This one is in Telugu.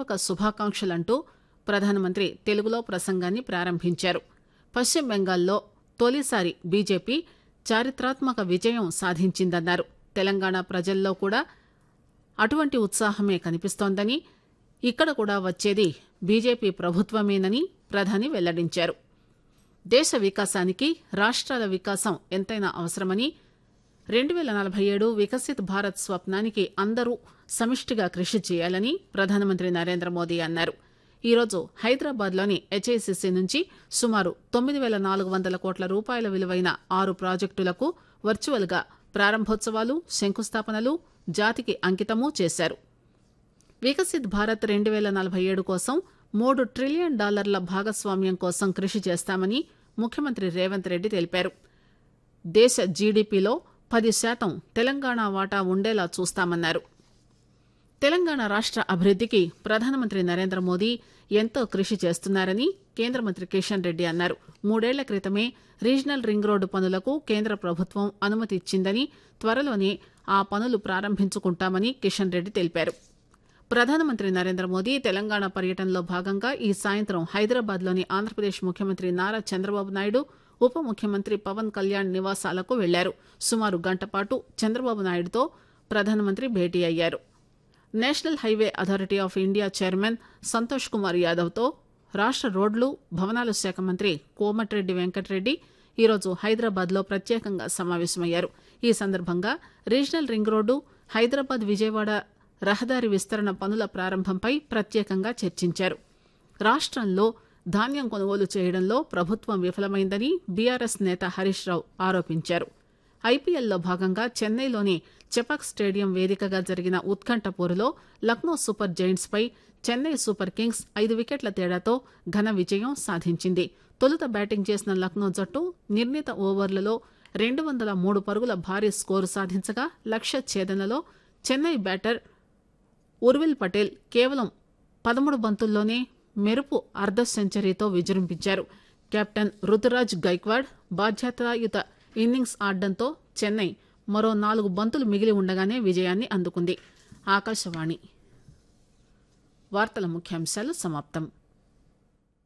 హృదయపూర్వక శుభాకాంక్షలంటూ ప్రధానమంత్రి తెలుగులో ప్రసంగాన్ని ప్రారంభించారు పశ్చిమ బెంగాల్లో తొలిసారి బీజేపీ చారిత్రాత్మక విజయం సాధించిందన్నారు తెలంగాణ ప్రజల్లో కూడా అటువంటి ఉత్సాహమే కనిపిస్తోందని ఇక్కడ కూడా వచ్చేది బీజేపీ ప్రభుత్వమేనని ప్రధాని వెల్లడించారు దేశ వికాసానికి రాష్ట్రాల వికాసం ఎంతైనా అవసరమని రెండు వేల నలభై ఏడు వికసిత్ భారత్ స్వప్నానికి అందరూ సమిష్టిగా కృషి చేయాలని ప్రధానమంత్రి నరేంద్ర మోదీ అన్నారు ఈరోజు హైదరాబాద్లోని హెచ్ఐసిసి నుంచి సుమారు తొమ్మిది వేల నాలుగు వందల కోట్ల రూపాయల విలువైన ఆరు ప్రాజెక్టులకు వర్చువల్గా ప్రారంభోత్సవాలు శంకుస్థాపనలు జాతికి అంకితమూ చేశారు వికసిత్ భారత్ రెండు వేల నలభై ఏడు కోసం మూడు ట్రిలియన్ డాలర్ల భాగస్వామ్యం కోసం కృషి చేస్తామని ముఖ్యమంత్రి రేవంత్ రెడ్డి తెలిపారు దేశ జీడీపీలో పది శాతం తెలంగాణ వాటా ఉండేలా చూస్తామన్నారు తెలంగాణ రాష్ట్ర అభివృద్దికి ప్రధానమంత్రి నరేంద్ర మోదీ ఎంతో కృషి చేస్తున్నారని కేంద్ర మంత్రి కిషన్ రెడ్డి అన్నారు మూడేళ్ల క్రితమే రీజనల్ రింగ్ రోడ్డు పనులకు కేంద్ర ప్రభుత్వం అనుమతి ఇచ్చిందని త్వరలోనే ఆ పనులు ప్రారంభించుకుంటామని కిషన్ రెడ్డి తెలిపారు ప్రధానమంత్రి నరేంద్ర మోదీ తెలంగాణ పర్యటనలో భాగంగా ఈ సాయంత్రం హైదరాబాద్లోని ఆంధ్రప్రదేశ్ ముఖ్యమంత్రి నారా చంద్రబాబు నాయుడు ఉప ముఖ్యమంత్రి పవన్ కళ్యాణ్ నివాసాలకు వెళ్లారు సుమారు గంట పాటు చంద్రబాబు నాయుడుతో ప్రధానమంత్రి భేటీ అయ్యారు national highway authority of India chairman Santosh Kumar యాదవ్తో రాష్ట్ర రోడ్లు భవనాల శాఖ మంత్రి కోమటిరెడ్డి వెంకటరెడ్డి ఈరోజు హైదరాబాద్లో ప్రత్యేకంగా సమావేశమయ్యారు ఈ సందర్భంగా regional ring road Hyderabad Vijayawada రహదారి విస్తరణ పనుల ప్రారంభంపై ప్రత్యేకంగా చర్చించారు రాష్ట్రంలో ధాన్యం కొనుగోలు చేయడంలో ప్రభుత్వం విఫలమైందని బీఆర్ఎస్ నేత హరీష్ రావు ఆరోపించారు ఐపీఎల్లో భాగంగా చెన్నైలోని చెపాక్ స్టేడియం వేదికగా జరిగిన ఉత్కంఠ పోరులో లక్నో సూపర్ జైంట్స్ పై చెన్నై సూపర్ కింగ్స్ ఐదు వికెట్ల తేడాతో ఘన విజయం సాధించింది తొలుత బ్యాటింగ్ చేసిన లక్నో జట్టు నిర్ణీత ఓవర్లలో రెండు వందల మూడు పరుగుల భారీ స్కోరు సాధించగా లక్ష్య ఛేదనలో చెన్నై బ్యాటర్ ఉర్విల్ పటేల్ కేవలం పదమూడు బంతుల్లోనే మెరుపు అర్ధ సెంచరీతో విజృంభించారు కెప్టెన్ రుతురాజ్ గైక్వాడ్ బాధ్యతాయుత ఇన్నింగ్స్ ఆడడంతో చెన్నై మరో నాలుగు బంతులు మిగిలి ఉండగానే విజయాన్ని అందుకుంది ఆకాశవాణి వార్తల ముఖ్యాంశాలు సమాప్తం